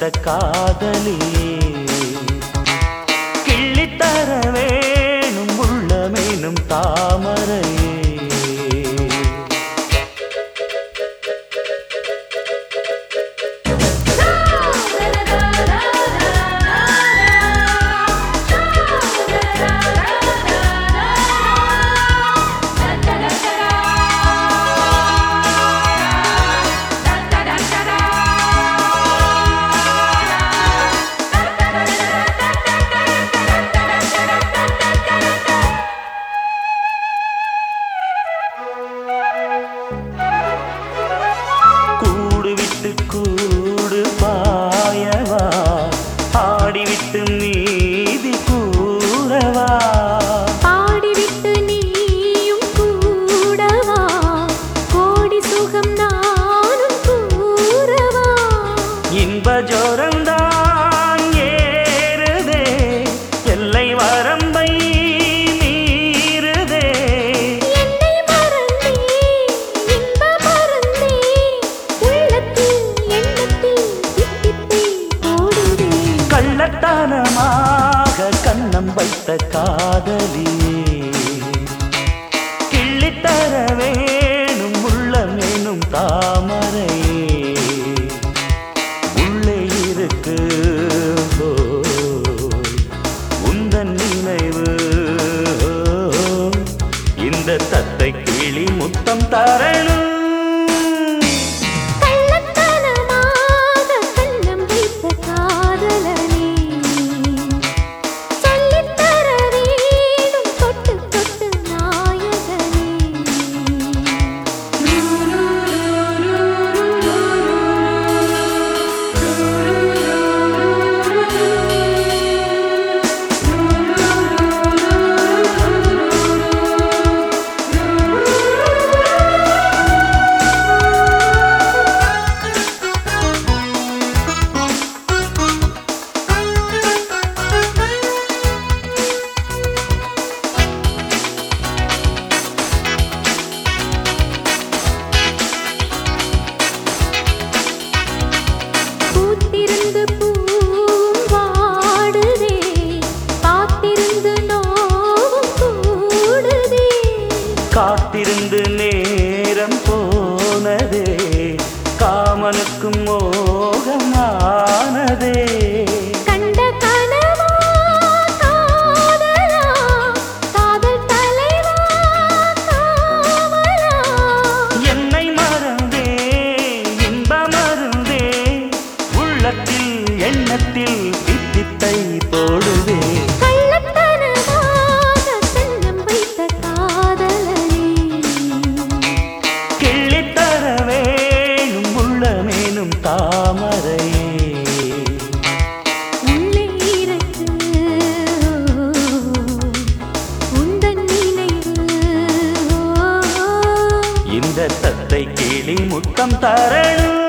வைத்த காதலியே கிள்ளித்தர வேணும் உள்ளமேனும் தாமரையே கூடு விட்டு கூடு பாயவா ஆடிவிட்டு நீதி கூறவா பாடிவிட்டு நீயும் கூடவா கோடி சுகம் நானும் கூறவா இன்ப ஜோரந்தான் ஏறுதே எல்லை வரம்பை மீறுதே என்னை மறந்தே இன்ப மறந்தே உள்ளத்தில் எண்ணத்தில் தித்தித்தை ஓடுதே கள்ளத்தனமாக கண்ணம் வைத்த காதலியே கிள்ளித்தர வேணும் உள்ளமேனும் தாமரையே உள்ளே இருக்கு உந்தன் நினைவு இந்த தத்தை கிளி முத்தம் தரணும் கள்ளத்தனமாக கண்ணம் வைத்த காதலனே சொல்லித்தர வேணும் தொட்டு தொட்டு பூத்திருந்து பூவும் வாடுதே காத்திருந்து நோவும் கூடுதே காத்திருந்து நேரம் போனதே காமனுக்கும் மோகமானதே கண்ட கனவா காதலா காதல் தலைவா காவலா என்னை மறந்தே இன்ப மருந்தே உள்ளத்தில் எண்ணத்தில் வித்தித்தை போடுவே கள்ளத்தனமாக கண்ணம் வைத்த காதலனே கிள்ளித்தர வேணும் உள்ளமேனும் தாமரையே உள்ளே இருக்கு உந்தன் நினைவு இந்த தத்தை கிளி முத்தம் தரணும்